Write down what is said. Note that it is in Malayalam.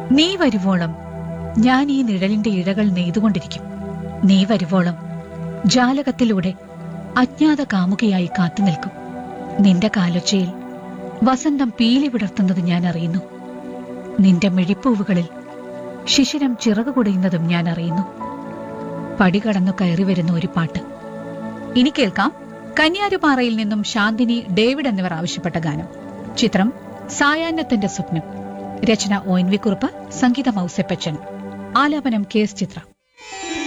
നീ വരുവോളം ഞാൻ ഈ നിഴലിന്റെ ഇഴകൾ നെയ്തുകൊണ്ടിരിക്കും നീ വരുവോളം ജാലകത്തിലൂടെ അജ്ഞാത കാമുകയായി കാത്തുനിൽക്കും നിന്റെ കാലൊച്ചയിൽ വസന്തം പീലി വിടർത്തുന്നത് ഞാൻ അറിയുന്നു നിന്റെ മിഴിപ്പൂവുകളിൽ ശിശിരം ചിറകു കുടയുന്നതും ഞാൻ അറിയുന്നു പടി കടന്നു കയറി വരുന്ന ഒരു പാട്ട് ഇനി കേൾക്കാം കന്യാരുപാറയിൽ നിന്നും ശാന്തിനി ഡേവിഡ് എന്നിവർ ആവശ്യപ്പെട്ട ഗാനം ചിത്രം സായാഹ്നത്തിന്റെ സ്വപ്നം രചന ഒ എൻ വി കുറുപ്പ് സംഗീതം ഔസെപ്പച്ചൻ ആലാപനം കെ എസ് ചിത്ര